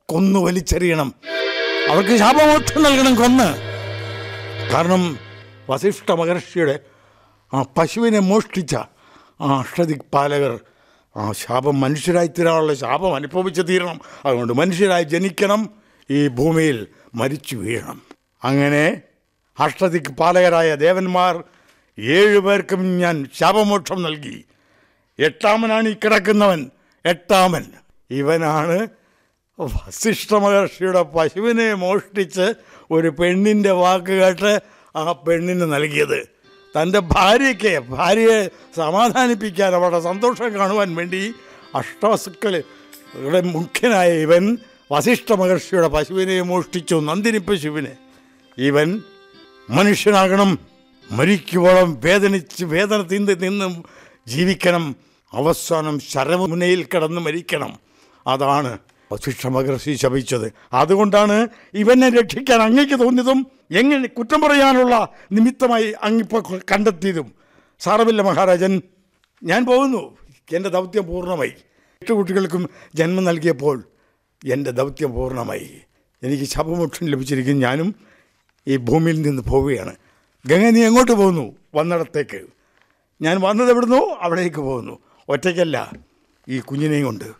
കൊന്നു വലിച്ചെറിയണം അവർക്ക് ശാപമോക്ഷം നൽകണം കൊന്ന് കാരണം വസിഷ്ഠ മഹർഷിയുടെ ആ പശുവിനെ മോഷ്ടിച്ച ആ അഷ്ടദിക്പാലകർ ആ ശാപം മനുഷ്യരായി തീരാനുള്ള ശാപം അനുഭവിച്ച് തീരണം അതുകൊണ്ട് മനുഷ്യരായി ജനിക്കണം ഈ ഭൂമിയിൽ മരിച്ചു വീഴണം അങ്ങനെ അഷ്ടദിക്പാലകരായ ദേവന്മാർ ഏഴുപേർക്കും ഞാൻ ശാപമോക്ഷം നൽകി എട്ടാമനാണ് ഈ കിടക്കുന്നവൻ എട്ടാമൻ ഇവനാണ് വസിഷ്ഠ മഹർഷിയുടെ പശുവിനെ മോഷ്ടിച്ച് ഒരു പെണ്ണിൻ്റെ വാക്ക് കേട്ട് ആ പെണ്ണിന് നൽകിയത് തൻ്റെ ഭാര്യയ്ക്ക് ഭാര്യയെ സമാധാനിപ്പിക്കാൻ അവരുടെ സന്തോഷം കാണുവാൻ വേണ്ടി അഷ്ടവസുക്കളുടെ മുഖ്യനായ ഇവൻ വസിഷ്ഠ മഹർഷിയുടെ പശുവിനെ മോഷ്ടിച്ചു നന്ദിനി പശുവിനെ ഇവൻ മനുഷ്യനാകണം മരിക്കുവോളം വേദനിച്ച് വേദന തിന്ന് നിന്നും ജീവിക്കണം അവസാനം ശരമുനയിൽ കിടന്ന് മരിക്കണം അതാണ് വസിഷ്ഠ മഹർഷി ശപിച്ചത് അതുകൊണ്ടാണ് ഇവനെ രക്ഷിക്കാൻ അങ്ങയ്ക്ക് തോന്നിയതും എങ്ങനെ കുറ്റം പറയാനുള്ള നിമിത്തമായി അങ്ങിപ്പോൾ കണ്ടെത്തിയതും സാറമില്ല മഹാരാജൻ ഞാൻ പോകുന്നു എൻ്റെ ദൗത്യം പൂർണ്ണമായി എട്ട് കുട്ടികൾക്കും ജന്മം നൽകിയപ്പോൾ എൻ്റെ ദൗത്യം പൂർണ്ണമായി എനിക്ക് ശപമോക്ഷം ലഭിച്ചിരിക്കും ഞാനും ഈ ഭൂമിയിൽ നിന്ന് പോവുകയാണ് ഗംഗ നീ എങ്ങോട്ട് പോകുന്നു വന്നിടത്തേക്ക് ഞാൻ വന്നത് എവിടുന്നോ അവിടേക്ക് പോകുന്നു ഒറ്റയ്ക്കല്ല ഈ കുഞ്ഞിനെയും കൊണ്ട്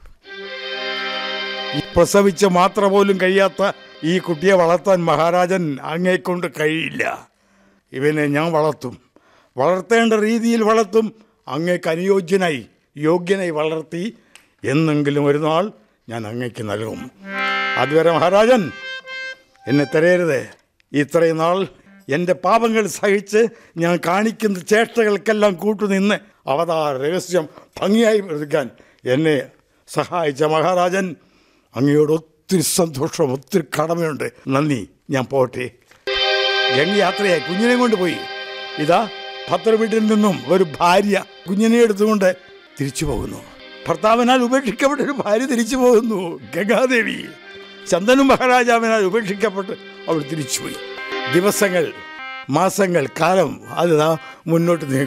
ഈ പ്രസവിച്ച് മാത്രം പോലും കഴിയാത്ത ഈ കുട്ടിയെ വളർത്താൻ മഹാരാജൻ അങ്ങേക്കൊണ്ട് കഴിയില്ല ഇവനെ ഞാൻ വളർത്തും വളർത്തേണ്ട രീതിയിൽ വളർത്തും അങ്ങേക്ക് അനുയോജ്യനായി യോഗ്യനായി വളർത്തി എന്നെങ്കിലും ഒരു നാൾ ഞാൻ അങ്ങേക്ക് നൽകും അതുവരെ മഹാരാജൻ എന്നെ തരയരുത് ഇത്രയും നാൾ എൻ്റെ പാപങ്ങൾ സഹിച്ച് ഞാൻ കാണിക്കുന്ന ചേഷ്ടകൾക്കെല്ലാം കൂട്ടുനിന്ന് അവതാര രഹസ്യം ഭംഗിയായി എടുക്കാൻ എന്നെ സഹായിച്ച മഹാരാജൻ അങ്ങയോട് ഒത്തിരി സന്തോഷം ഒത്തിരി കടമയുണ്ട് നന്ദി ഞാൻ പോട്ടെ ഗംഗ യാത്രയായി കുഞ്ഞിനെ കൊണ്ട് പോയി ഇതാ ഭർത്തൃ വീട്ടിൽ നിന്നും ഒരു ഭാര്യ കുഞ്ഞിനെ എടുത്തുകൊണ്ട് തിരിച്ചു പോകുന്നു ഭർത്താവിനാൽ ഉപേക്ഷിക്കപ്പെട്ട ഒരു ഭാര്യ തിരിച്ചു പോകുന്നു ഗംഗാദേവി ചന്ദനു മഹാരാജാവിനാൽ ഉപേക്ഷിക്കപ്പെട്ട് അവൾ തിരിച്ചുപോയി ദിവസങ്ങൾ മാസങ്ങൾ കാലം അത് ദാ മുന്നോട്ട് നീങ്ങി